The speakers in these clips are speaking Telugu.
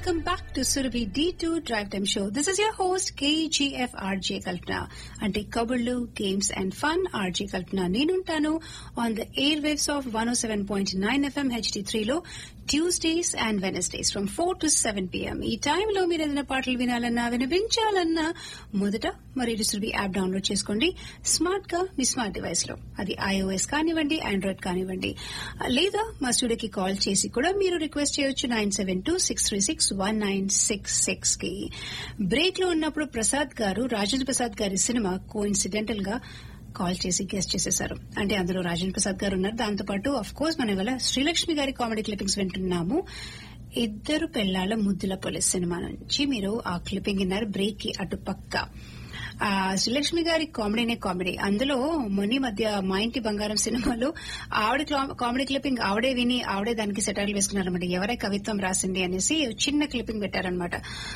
welcome back to Surabhi D2 Drive Time Show. This is your host KGFRJ Kalpana. అంటే కబుర్లు games and fun RJ Kalpana నేనుంటాను on the air waves of one O seven point nine FM HD త్రీలో Tuesdays and Wednesdays from four to seven PM ఈ టైంలో మీరు ఏదైనా పాటలు వినాలన్నా వినిపించాలన్నా మొదట మరి సురభి యాప్ డౌన్లోడ్ చేసుకోండి స్మార్ట్ గా మీ స్మార్ట్ డివైస్ లో అది ఐఓఎస్ కానివ్వండి ఆండ్రాయిడ్ కానివ్వండి లేదా మా స్టూడియోకి కాల్ చేసి కూడా మీరు రిక్వెస్ట్ చేయొచ్చు nine seven two six three six one nine six six కి బ్రేక్ లో ఉన్నప్పుడు ప్రసాద్ గారు రాజేంద్ర ప్రసాద్ గారి సినిమా కో ఇన్సిడెంటల్ గా కాల్ చేసి గెస్ట్ చేసేశారు అంటే అందులో రాజేంద్ర ప్రసాద్ గారు ఉన్నారు దాంతో పాటు అఫ్ కోర్స్ మనం ఇవాళ శ్రీలక్ష్మి గారి కామెడీ క్లిప్పింగ్స్ వింటున్నాము ఇద్దరు పెళ్లాల ముద్దుల పోలీస్ సినిమా నుంచి మీరు ఆ క్లిప్పింగ్ విన్నారు బ్రేక్ కి అటు పక్క ఆ శ్రీలక్ష్మి గారి కామెడీనే కామెడీ అందులో మొన్న మధ్య మా ఇంటి బంగారం సినిమాలో ఆవిడ క్లా- కామెడీ క్లిప్పింగ్ ఆవిడే విని ఆవిడే దానికి సెటర్లు వేసుకున్నారనమాట ఎవరై కవిత్వం రాసింది అనేసి చిన్న క్లిప్పింగ్ పెట్టారనమాట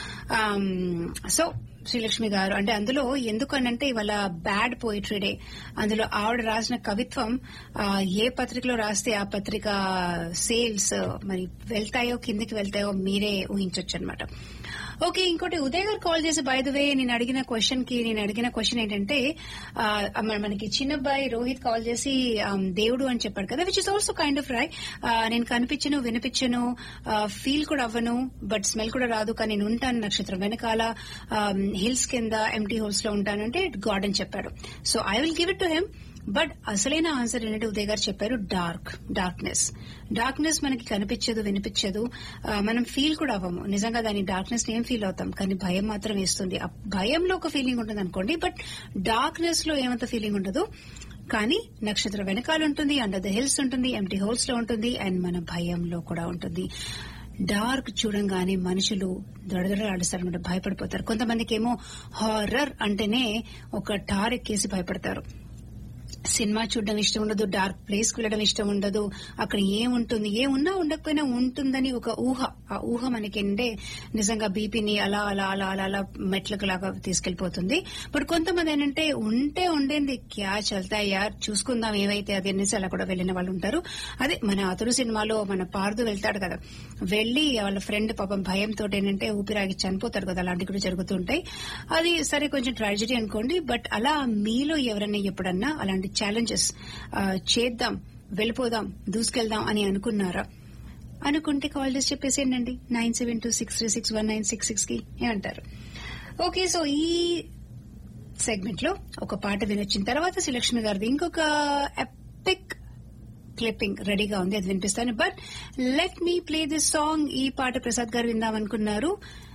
సో శ్రీలక్ష్మి గారు అంటే అందులో ఎందుకనంటే ఇవాళ బ్యాడ్ పోయిటరీ డే అందులో ఆవిడ రాసిన కవిత్వం ఆ, ఏ పత్రికలో రాస్తే ఆ పత్రిక సేల్స్ మరి వెళ్తాయో కిందికి వెళ్తాయో మీరే ఊహించవచ్చు అనమాట ఓకే ఇంకోటి ఉదయ్ గారు కాల్ చేసి బై ద వే నేను అడిగిన క్వశ్చన్ కి నేను అడిగిన క్వశ్చన్ ఏంటంటే ఆ, మన- మనకి చిన్నబ్బాయి రోహిత్ కాల్ చేసి ఆమ్, దేవుడు అని చెప్పాడు కదా which is also kind of రై నేను కనిపించను వినిపించను ఫీల్ కూడా అవ్వను బట్ స్మెల్ కూడా రాదు కానీ నేను ఉంటాను నక్షత్రం వెనకాల హిల్స్ కింద ఎంటీ హోల్స్ లో ఉంటానంటే గాడ్ అని చెప్పాడు so I will give it to him but అసలైన ఆన్సర్ ఏంటంటే ఉదయ్ గారు చెప్పారు డార్క్ డార్క్నెస్ డార్క్నెస్ మనకి కనిపించదు వినిపించదు ఆ, మనం ఫీల్ కూడా అవ్వము నిజంగా దాని డార్క్నెస్ ఏం ఫీల్ అవుతాం కానీ భయం మాత్రం వేస్తుంది ఆ భయంలో ఒక ఫీలింగ్ ఉంటుంది అనుకోండి బట్ డార్క్నెస్ లో ఏమంత ఫీలింగ్ ఉండదు కానీ నక్షత్రం వెనకాల ఉంటుంది అండర్ ద హిల్స్ ఉంటుంది ఎంటీ హోల్స్ లో ఉంటుంది అండ్ మన భయంలో కూడా ఉంటుంది డార్క్ చూడంగానే మనుషులు దొడదొడలాడిస్తారనమాట భయపడిపోతారు కొంతమందికి ఏమో హారర్ అంటేనే ఒక టార్ ఎక్కేసి భయపడతారు సినిమా చూడడం ఇష్టం ఉండదు డార్క్ ప్లేస్ కి వెళ్ళడం ఇష్టం ఉండదు అక్కడ ఏముంటుంది ఏ ఉన్నా ఉండకపోయినా ఉంటుందని ఒక ఊహ ఆ ఊహ మనకి ఏంటంటే నిజంగా బీపీని అలా అలా అలా అలా అలా మెట్లకు లాగా తీసుకెళ్లిపోతుంది బట్ కొంతమంది ఏంటంటే ఉంటే ఉండేది క్యా చల్తా యార్ చూసుకుందాం ఏవైతే అది అనేసి అలా కూడా వెళ్ళిన వాళ్ళు ఉంటారు అదే మన అతడు సినిమాలో మన పార్దు వెళ్తాడు కదా వెళ్లి వాళ్ళ ఫ్రెండ్ పాపం భయంతో ఏంటంటే ఊపిరాగి చనిపోతారు కదా అలాంటివి కూడా జరుగుతుంటాయి అది సరే కొంచెం ట్రాజడీ అనుకోండి బట్ అలా మీలో ఎవరైనా ఎప్పుడన్నా అలాంటి ఛాలెంజెస్ చేద్దాం వెళ్ళిపోదాం దూసుకెళ్దాం అని అనుకున్నారా అనుకుంటే కాల్ చేసి చెప్పేసేయండి nine seven two six three six one nine six six కి ఏమంటారు ఓకే సో ఈ సెగ్మెంట్ లో ఒక పాట వినొచ్చిన తర్వాత శ్రీలక్ష్మి గారిది ఇంకొక ఎపిక్ క్లిప్పింగ్ రెడీగా ఉంది అది వినిపిస్తాను but let me play this song ఈ పాట ప్రసాద్ గారు విందామనుకున్నారు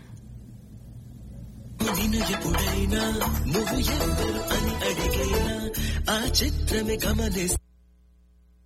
నిన్ను ఎప్పుడైనా నువ్వు ఎవరు అని అడిగైనా ఆ చిత్రమే గమనిస్తా